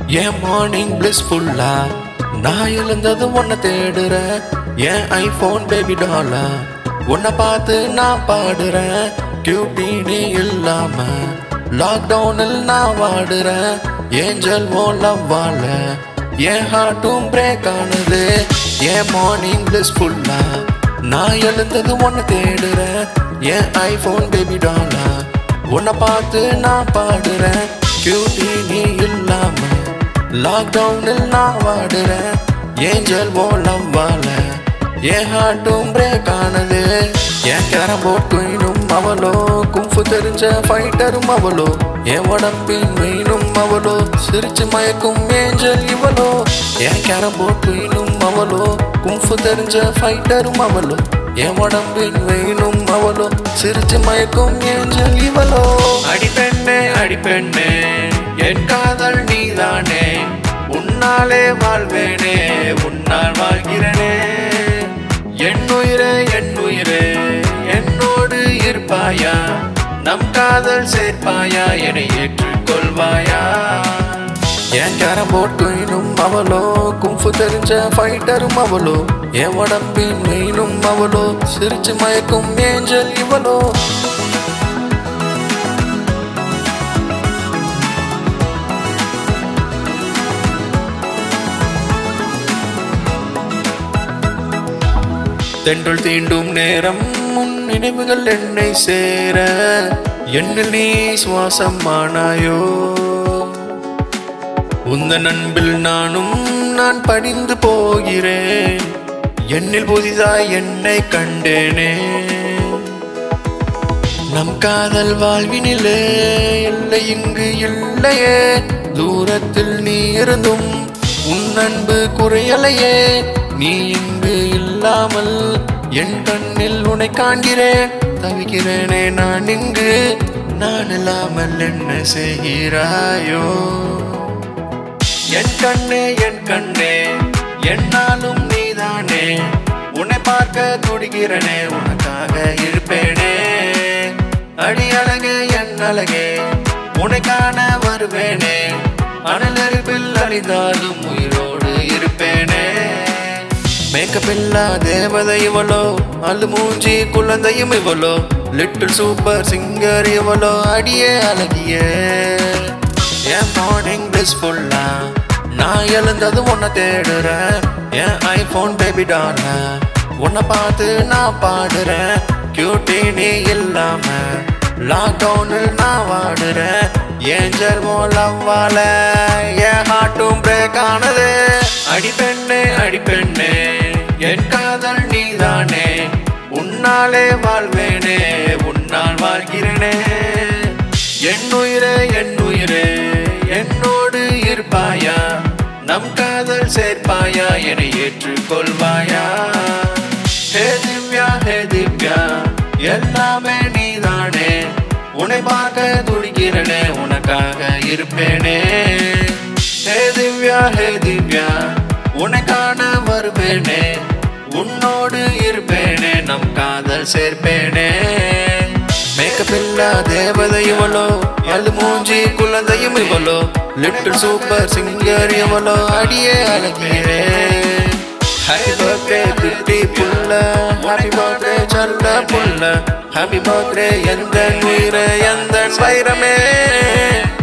என் morning பிளிஸ்ஃபுல்லா நான் எழுந்தது உன்னை தேடுறேன் என் ஐபோன் பேபி டாலா உன்னை பார்த்து நான் பாடுறேன் கியூட்டி நீ இல்லாம லாக்டவுனில் நான் வாடுறேன் ஏஞ்சல் ஓ லவ்வால என் ஹார்ட்டும் பிரேக் ஆனது என் மார்னிங் பிளிஸ்ஃபுல்லா நான் எழுந்தது உன்னை தேடுறேன் என் ஐபோன் பேபி டாலா உன்னை பார்த்து நான் பாடுறேன் கியூட்டி நீ இல்லாம லாக்டவுனில் நான் வாடுறேன் ஏஞ்சல் ஓலம் வாழ என் ஹார்ட்டும் பிரேக் ஆனது என் கேரம் போர்ட் குயினும் அவளோ கும்பு தெரிஞ்ச ஃபைட்டரும் அவளோ என் உடம்பின் மெயினும் அவளோ சிரிச்சு மயக்கும் ஏஞ்சல் இவளோ என் கேரம் போர்ட் குயினும் அவளோ கும்பு தெரிஞ்ச ஃபைட்டரும் அவளோ என் உடம்பின் வெயினும் அவளோ சிரிச்சு மயக்கும் ஏஞ்சல் இவளோ அடிப்பெண்ணே அடிப்பெண்ணே என் காதல் நீதானே உன்னாலே வாழ்வேனே உன்னால் வாழ்கிறனே என் உயிரே என் உயிரே என்னோடு இருப்பாயா நம் காதல் சேர்ப்பாயா என்னை ஏற்றுக்கொள்வாயா என் கேரம் போர்ட் குயினும் அவளோ கும்பு தெரிஞ்ச ஃபைட்டரும் அவளோ என் உடம்பின் மெயினும் அவளோ சிரிச்சு மயக்கும் ஏஞ்சல் இவளோ தென்றல் தீண்டும் நேரம் உன் நினைவுகள் என்னை சேர என்னில் நீ சுவாசமானாயோ உந்த அன்பில் நானும் நான் படிந்து போகிறேன் என்னில் புதிதாய் என்னை கண்டேனே நம் காதல் வாழ்வினிலே இல்லை இங்கு இல்லையே தூரத்தில் நீ இருந்தும் உன் அன்பு குறையலையே நீ இங்கு இல்லாமல் என் கண்ணில் உன்னை காண்கிறேன் தவிக்கிறேனே நான் இங்கு நான் இல்லாமல் என்ன செய்கிறாயோ என் கண்ணே என் கண்ணே என்னாலும் நீதானே உன்னை பார்க்க துடிக்கிறனே உனக்காக இருப்பேனே அடி அழகே என் அழகே உன்னை காண வருவேனே அனல் அருப்பில் அழிந்தாலும் உயிரோடு இருப்பேனே மேக்கப் இல்லா தேவதை இவளோ அள்ளு மூஞ்சி குழந்தையும் இவளோ லிட்டில் சூப்பர் சிங்கர் இவளோ அடியே அழகியே என் மார்னிங் பிளிஸ்ஃபுல்லா நான் எழுந்தது உன்னை தேடுறேன் என் ஐபோன் பேபி டால உன்னை பார்த்து நான் பாடுறேன் கியூட்டி நீ இல்லாம லாக்டவுனில் நான் வாடுறேன் ஏஞ்சல் மூலவால என் ஹார்ட்டும் பிரேக் ஆனது அடிப்பெண்ணே அடிப்பெண்ணே என் காதல் நீதானே உன்னாலே வாழ்வேனே உன்னால் வாழ்கிறேனே என் உயிரே என் உயிரே என்னோடு இருப்பாயா நம் காதல் சேர்ப்பாயா என்னை ஏற்றுக்கொள்வாயா ஹே திவ்யா ஹே திவ்யா எல்லாமே நீதானே உன்னை பார்க்க துடிக்கிறனே உனக்காக இருப்பேனே ஹே திவ்யா ஹே திவ்யா உன்னை காண வருவேனே உன்னோடு இருப்பேனே நம் காதல் சேர்ப்பேனே மேக்கப் இல்லா தேவதை இவளோ அழு மூஞ்சி குழந்தையும் இவளோ லிட்டில் சூப்பர் சிங்கர் இவளோ அடியே அழகியே ஹாப்பி பர்த்டே குட்டி புள்ள ஹாப்பி பர்த்டே சொல்ல புள்ள ஹாப்பி பர்த்டே எந்த உயிரை எந்த வைரமே